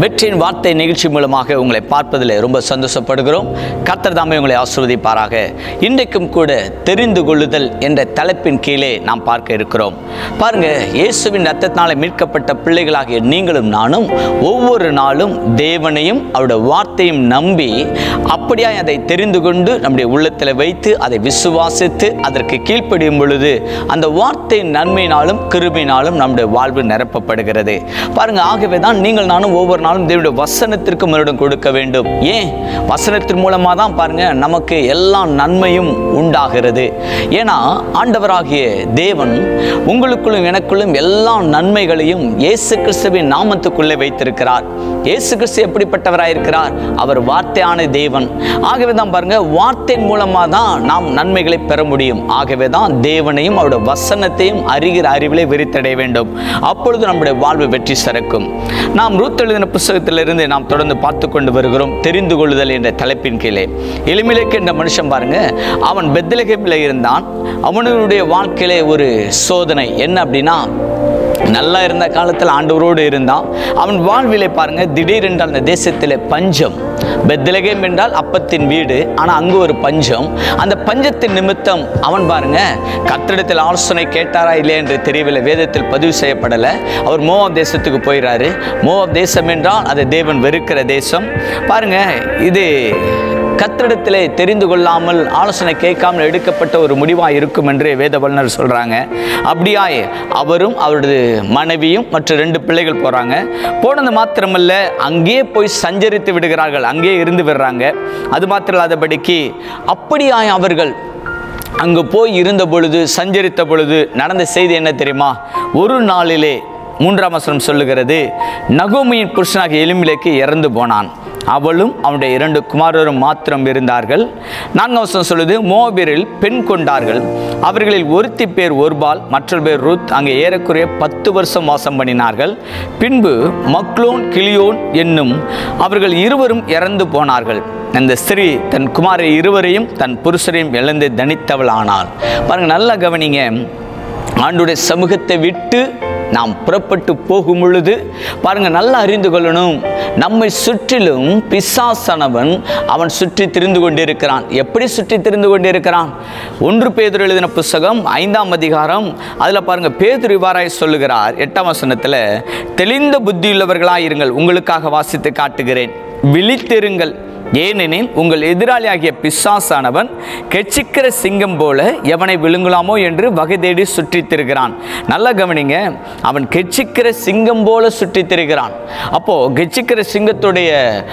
வெற்றியின் வார்த்தை நிகழ்ச்சி மூலமாக உங்களை பார்ப்பதில் ரொம்ப சந்தோஷப்படுகிறோம் கர்த்தர் தாமே உங்களை ஆசிர்வதிப்பாராக இன்றைக்கும் கூட தெரிந்து கொள்ளுதல் என்ற தலைப்பின் கீழே நாம் பார்க்க இருக்கிறோம் பாருங்க இயேசுவின் ரத்தத்தினால மீட்கப்பட்ட பிள்ளைகளாகிய நீங்களும் நானும் ஒவ்வொரு நாளும் தேவனையும் அவருடைய வார்த்தையும் நம்பி அப்படியாய் அதை தெரிந்து கொண்டு நம்முடைய உள்ளத்தில் வைத்து அதை விசுவாசித்து அதற்கு கீழ்ப்படியும் பொழுது அந்த வார்த்தையின் நன்மையினாலும் கிருபினாலும் நம்முடைய வாழ்வு நிரப்பப்படுகிறது பாருங்க ஆகவே தான் நீங்கள் நானும் ஒவ்வொரு நாளும் தேவனுடைய வசனத்திற்கு மறுபடியும் கொடுக்க வேண்டும் ஏன் வசனத்தின் மூலமாக தான் பாருங்க நமக்கு எல்லா நன்மையும் உண்டாகிறது ஏன்னா ஆண்டவராகிய தேவன் உங்களுக்குள்ளும் எனக்குள்ளும் எல்லா நன்மைகளையும் இயேசு கிறிஸ்துவின் நாமத்துக்குள்ளே வைத்திருக்கிறார் இயேசு கிறிஸ்து எப்படிப்பட்டவராக இருக்கிறார் அவர் வார்த்தையான தேவன் ஆகவே தான் பாருங்க வார்த்தையின் மூலமாக தான் நாம் நன்மைகளை பெற முடியும் ஆகவே தான் தேவனையும் அவருடைய வசனத்தையும் அறிகிற அறிவிலே விரித்தடைய வேண்டும் அப்பொழுது நம்முடைய வாழ்வு வெற்றி சிறக்கும் நாம் ரூத் எழுதின புஸ்தகத்திலிருந்து நாம் தொடர்ந்து பார்த்து கொண்டு வருகிறோம் தெரிந்து கொள்ளுதல் என்ற தலைப்பின் கீழே எளிமிலேக்கு என்ற மனுஷன் பாருங்க அவன் பெத்லகேமில் இருந்தான் அவனுடைய வாழ்க்கையிலே ஒரு சோதனை என்ன அப்படின்னா நல்லா இருந்த காலத்தில் ஆண்டவரோடு இருந்தான் அவன் வாழ்விலே பாருங்க திடீரென்று அந்த தேசத்திலே பஞ்சம் பெத்லகேம் என்றால் அப்பத்தின் வீடு ஆனால் அங்கு ஒரு பஞ்சம் அந்த பஞ்சத்தின் நிமித்தம் அவன் பாருங்க கத்திடத்தில் ஆலோசனை கேட்டாரா இல்லையா என்று தெரியவில்லை வேதத்தில் பதிவு செய்யப்படலை அவர் மோவாப் தேசத்துக்கு போயிறாரு மோவாப் தேசம் என்றால் அது தேவன் வெறுக்கிற தேசம் பாருங்க இது கத்திடத்திலே தெரிந்து கொள்ளாமல் ஆலோசனை கேட்காமல் எடுக்கப்பட்ட ஒரு முடிவாக இருக்கும் என்று வேத வல்லுநர் சொல்கிறாங்க அப்படியாய் அவரும் அவரது மனைவியும் மற்ற ரெண்டு பிள்ளைகள் போகிறாங்க போனது மாத்திரமல்ல அங்கேயே போய் சஞ்சரித்து விடுகிறார்கள் அங்கேயே இருந்து விடுறாங்க அது மாத்திரம் இல்லாதபடிக்கு அப்படியாய் அவர்கள் அங்கு போய் இருந்த பொழுது சஞ்சரித்த பொழுது நடந்த செய்தி என்ன தெரியுமா ஒரு நாளிலே மூன்றாம் வசனம் சொல்லுகிறது நகோமியின் புருஷனாக எலுமிலேக்கு இறந்து போனான் அவளும் அவனுடைய இரண்டு குமாரரும் மாத்திரம் இருந்தார்கள் நான்காம் வசனம் சொல்லுது மோபிரில் பெண் கொண்டார்கள் அவர்களில் ஒருத்தி பேர் ஒருபால் மற்றொரு பேர் ருத் அங்கே ஏறக்குறைய பத்து வருஷம் வாசம் பண்ணினார்கள் பின்பு மக்லோன் கிளியோன் என்னும் அவர்கள் இருவரும் இறந்து போனார்கள் அந்த ஸ்திரீ தன் குமாரை இருவரையும் தன் புருஷரையும் இழந்து தனித்தவள் ஆனாள் பாருங்க நல்லா கவனிங்க ஆண்டுடைய சமூகத்தை விட்டு நாம் புறப்பட்டு போகும் பொழுது பாருங்க நல்லா அறிந்து கொள்ளணும் நம்மை சுற்றிலும் பிசாசனவன் அவன் சுற்றி திரிந்து கொண்டிருக்கிறான் எப்படி சுற்றி திரிந்து கொண்டிருக்கிறான் ஒன்று பேதுரு எழுதின புஸ்தகம் ஐந்தாம் அதிகாரம் அதில் பாருங்க பேதுரு இவ்வாறாய் சொல்லுகிறார் எட்டாம் வசனத்தில் தெளிந்த புத்தியுள்ளவர்களாய் இருங்கள் உங்களுக்காக வாசித்து காட்டுகிறேன் விழித்திருங்கள் ஏனெனில் உங்கள் எதிராளியாகிய பிசாசானவன் கெச்சிக்கிற சிங்கம் போல எவனை விழுங்கலாமோ என்று வகை தேடி சுற்றித் திரிகிறான் நல்லா கவனிங்க அவன் கெச்சிக்கிற சிங்கம் போல சுற்றித் திரிகிறான் அப்போ கெச்சிக்கிற சிங்கத்துடைய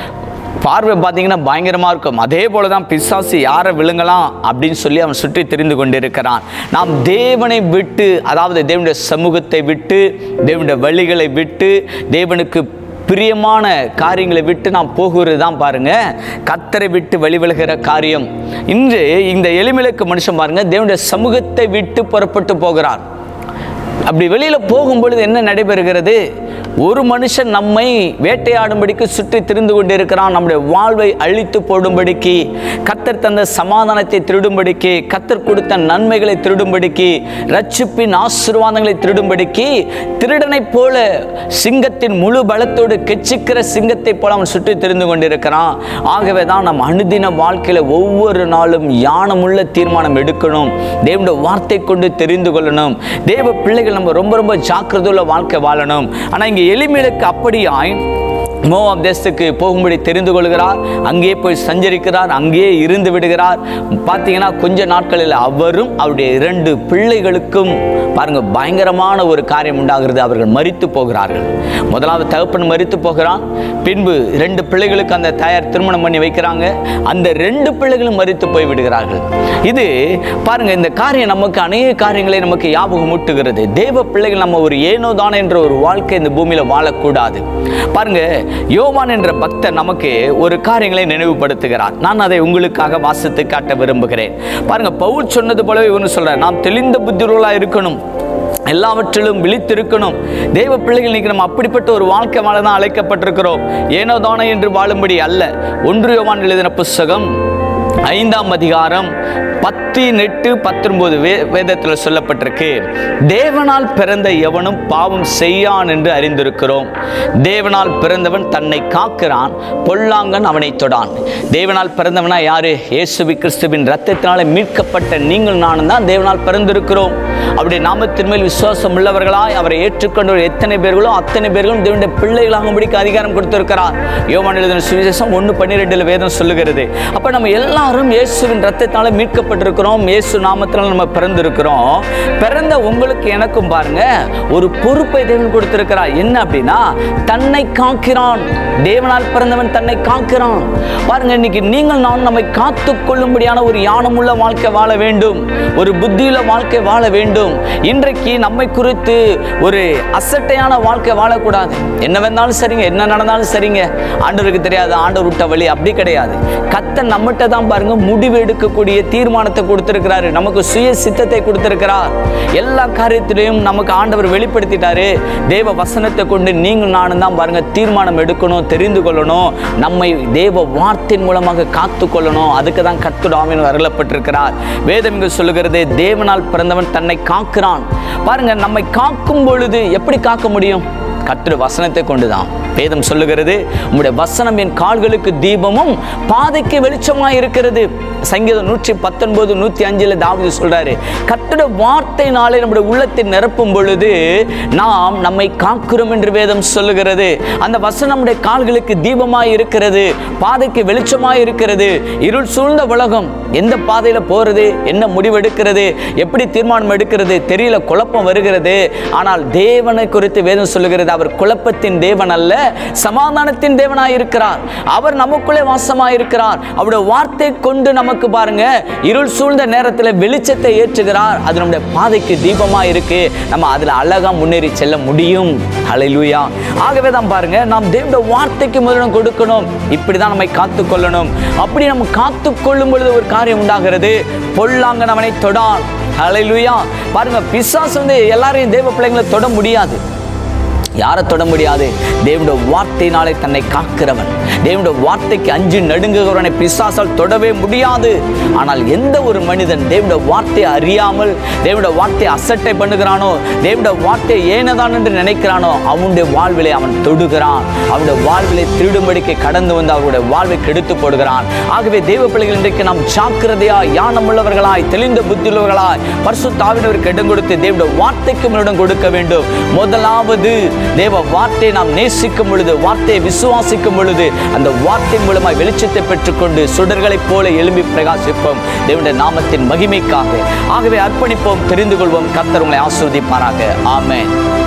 பார்வை பார்த்தீங்கன்னா பயங்கரமாக இருக்கும் அதே போல தான் பிசாசு யாரை விழுங்கலாம் அப்படின்னு சொல்லி அவன் சுற்றி தெரிந்து கொண்டிருக்கிறான் நாம் தேவனை விட்டு அதாவது தேவனுடைய சமூகத்தை விட்டு தேவனுடைய வழிகளை விட்டு தேவனுக்கு பிரியமான காரியங்களை விட்டு நாம் போகிறது தான் பாருங்க கத்தரை விட்டு வழிவிழுகிற காரியம் இன்று இந்த எளிமிலக்கு மனுஷன் பாருங்க தேவனுடைய சமூகத்தை விட்டு புறப்பட்டு போகிறார் அப்படி வெளியில் போகும் பொழுது என்ன நடைபெறுகிறது ஒரு மனுஷன் நம்மை வேட்டையாடும்படிக்கு சுற்றி திரிந்து கொண்டிருக்கிறான் நம்முடைய வாழ்வை அழித்து போடும்படிக்கு கத்தர் தந்த சமாதானத்தை திருடும்படிக்கு கத்தர் கொடுத்த நன்மைகளை திருடும்படிக்கு ரட்சிப்பின் ஆசீர்வாதங்களை திருடும்படிக்கு திருடனைப் போல சிங்கத்தின் முழு பலத்தோடு கெச்சிக்கிற சிங்கத்தை போல அவன் சுற்றி திரிந்து கொண்டிருக்கிறான் ஆகவே தான் நம் அனுதின வாழ்க்கையில் ஒவ்வொரு நாளும் யானமுள்ள தீர்மானம் எடுக்கணும் தேவனுடைய வார்த்தை கொண்டு தெரிந்து கொள்ளணும் தேவ பிள்ளைகள் நம்ம ரொம்ப ரொம்ப ஜாக்கிரதையுள்ள வாழ்க்கை வாழணும் ஆனால் இங்கே எளிமைகளுக்கு அப்படியாய் மோவாப் தேசத்துக்கு போகும்படி தெரிந்து கொள்கிறார் அங்கேயே போய் சஞ்சரிக்கிறார் அங்கேயே இருந்து விடுகிறார் பார்த்தீங்கன்னா கொஞ்ச நாட்களில் அவரும் அவருடைய இரண்டு பிள்ளைகளுக்கும் பாருங்க பயங்கரமான ஒரு காரியம் உண்டாகிறது அவர்கள் மரித்து போகிறார்கள் முதலாவது தகப்பன் மரித்து போகிறான் பின்பு ரெண்டு பிள்ளைகளுக்கு அந்த தாயார் திருமணம் பண்ணி வைக்கிறாங்க அந்த ரெண்டு பிள்ளைகளும் மரித்து போய் விடுகிறார்கள் இது பாருங்க இந்த காரியம் நமக்கு அநேக காரியங்களை நமக்கு ஞாபகம் ஊட்டுகிறது தேவ பிள்ளைகள் நம்ம ஒரு ஏனோ தானே என்ற ஒரு வாழ்க்கை இந்த பூமியில வாழக்கூடாது பாருங்க யோவான் என்ற பக்தர் நமக்கு ஒரு காரியங்களை நினைவுபடுத்துகிறார் நான் அதை உங்களுக்காக வாசித்து காட்ட விரும்புகிறேன் பாருங்க பவுல் சொன்னது போலவே ஒன்று சொல்றார் நாம் தெளிந்த புத்தியுள்ளா இருக்கணும் எல்லாவற்றிலும் விழித்திருக்கணும் தேவ பிள்ளைகள் இன்னைக்கு நம்ம அப்படிப்பட்ட ஒரு வாழ்க்கை வாழ தான் அழைக்கப்பட்டிருக்கிறோம் ஏனோ தானோ என்று வாழும்படி அல்ல ஒன்று யோவான் எழுதின புஸ்தகம் ஐந்தாம் அதிகாரம் பத்து எட்டு பத்தொன்பது வே வேதத்தில் சொல்லப்பட்டிருக்கு தேவனால் பிறந்த எவனும் பாவம் செய்யான் என்று அறிந்திருக்கிறோம் தேவனால் பிறந்தவன் தன்னை காக்கிறான் பொல்லாங்கன் அவனை தொடான் தேவனால் பிறந்தவனா யாரு இயேசுவி கிறிஸ்துவின் ரத்தத்தினாலே மீட்கப்பட்ட நீங்கள் நானும் தான் தேவனால் பிறந்திருக்கிறோம் அவருடைய நாமத்தின் மேல் விசுவாசம் உள்ளவர்களாய் அவரை ஏற்றுக்கொண்டவர் எத்தனை பேர்களோ அத்தனை பேர்களும் தேவனுடைய பிள்ளைகளாகும்படிக்கு அதிகாரம் கொடுத்திருக்கிறார் யோவான் எழுதின சுவிசேஷம் ஒன்று பன்னிரெண்டுல வேதம் சொல்லுகிறது அப்ப நம்ம எல்லாரும் இயேசுவின் ரத்தத்தினால மீட்கப்பட்டிருக்கிறோம் இயேசு நாமத்தினால நம்ம பிறந்திருக்கிறோம் பிறந்த உங்களுக்கு எனக்கும் பாருங்க ஒரு பொறுப்பை தேவன் கொடுத்திருக்கிறார் என்ன அப்படின்னா தன்னை காக்கிறான் தேவனால் பிறந்தவன் தன்னை காக்கிறான் பாருங்க இன்னைக்கு நீங்கள் நான் நம்மை காத்து கொள்ளும்படியான ஒரு யானமுள்ள வாழ்க்கை வாழ வேண்டும் ஒரு புத்தியுள்ள வாழ்க்கை வாழ வேண்டும் இன்றைக்கு நம்மை குறித்து ஒரு அசட்டையான வாழ்க்கை வாழக்கூடாது என்ன வந்தாலும் சரிங்க என்ன நடந்தாலும் சரிங்க ஆண்டவருக்கு தெரியாது ஆண்டவர் விட்ட வழி அப்படி கிடையாது கத்த நம்மகிட்ட தான் பாருங்க முடிவு எடுக்கக்கூடிய தீர்மானத்தை கொடுத்திருக்கிறாரு நமக்கு சுய சித்தத்தை கொடுத்திருக்கிறார் எல்லா காரியத்திலையும் நமக்கு ஆண்டவர் வெளிப்படுத்திட்டாரு தேவ வசனத்தை கொண்டு நீங்கள் நானும் தான் பாருங்க தீர்மானம் எடுக்கணும் தெரிந்து கொள்ளணும் நம்மை தேவ வார்த்தையின் மூலமாக காத்து கொள்ளணும் அதுக்கு தான் கத்துடாமின் வரலப்பட்டிருக்கிறார் வேதம் இங்கு சொல்லுகிறது தேவனால் பிறந்தவன் தன்னை காக்கிறான் பாருங்க நம்மை காக்கும் பொழுது எப்படி காக்க முடியும் கற்று வசனத்தை கொண்டுதான் வேதம் சொல்லுகிறது உம்முடைய வசனம் என் கால்களுக்கு தீபமும் பாதைக்கு வெளிச்சமாய் இருக்கிறது சங்கீதம் நூற்றி பத்தொன்பது நூற்றி அஞ்சில் தாவீது சொல்றாரு கர்த்தருடைய வார்த்தையினாலே நம்முடைய உள்ளத்தை நிரப்பும் பொழுது நாம் நம்மை காக்கிறோம் என்று வேதம் சொல்லுகிறது அந்த வசனம் நம்முடைய கால்களுக்கு தீபமாய் இருக்கிறது பாதைக்கு வெளிச்சமாய் இருக்கிறது இருள் சூழ்ந்த உலகம் எந்த பாதையில போறது என்ன முடிவெடுக்கிறது எப்படி தீர்மானம் எடுக்கிறது தெரியல குழப்பம் வருகிறது ஆனால் தேவனை குறித்து வேதம் சொல்லுகிறது அவர் குழப்பத்தின் தேவன் அல்ல சமாதானத்தின் தேவனாய் இருக்கிறார் அவர் நமக்குள்ளே வாசமாய் இருக்கிறார் அவருடைய வார்த்தை கொண்டு நமக்கு பாருங்க இருள் சூழ்ந்த நேரத்தில் வெளிச்சத்தை ஏற்றுகிறார் அது நம்முடைய பாதைக்கு தீபமா இருக்கு நம்ம அதுல அழகா முன்னேறி செல்ல முடியும் ஹalleluya ஆகவே தான் பாருங்க நாம் தேவனுடைய வார்த்தைக்கு முதலிடம் கொடுக்கணும் இப்படிதான் நம்மை காத்து கொள்ளணும் அப்படி நம்ம காத்து கொள்ளும் பொழுது ஒரு காரியம் உண்டாகிறது பொல்லாங்கன் அவனை தொடான் ஹalleluya பாருங்க பிசாசு வந்து எல்லாரையும் தேவ பிள்ளைங்களை தொட முடியாது யாரை தொட முடியாது தேவனுடைய வார்த்தையினாலே தன்னை காக்கிறவன் தேவனுடைய வார்த்தைக்கு அஞ்சு நடுங்குகிறவனை பிசாசால் தொடவே முடியாது ஆனால் எந்த ஒரு மனிதன் தேவனுடைய வார்த்தையை அறியாமல் தேவனுடைய வார்த்தையை அசட்டை பண்ணுகிறானோ தேவனுடைய வார்த்தையை ஏனதான் என்று நினைக்கிறானோ அவனுடைய வாழ்விலை அவன் தொடுகிறான் அவனுடைய வாழ்விலை திருடும்படிக்கு கடந்து வந்து அவருடைய வாழ்வை கெடுத்து போடுகிறான் ஆகவே தேவ பிள்ளைகள் இன்றைக்கு நாம் ஜாக்கிரதையாய் ஞானம் உள்ளவர்களாய் தெளிந்த புத்தியுள்ளவர்களாய் பரிசு தாவினருக்கு இடம் கொடுத்து தேவனுடைய வார்த்தைக்கு முன்னிடம் கொடுக்க வேண்டும் முதலாவது தேவ வார்த்தையை நாம் நேசிக்கும் பொழுது வார்த்தையை விசுவாசிக்கும் பொழுது அந்த வார்த்தை மூலமாய் வெளிச்சத்தை பெற்றுக்கொண்டு சுடர்களைப் போல எழும்பி பிரகாசிப்போம் தேவனுடைய நாமத்தின் மகிமைக்காக ஆகவே அர்ப்பணிப்போம் தெரிந்து கொள்வோம் கர்த்தர் உங்களை ஆசிர்வதிப்பாராக ஆமென்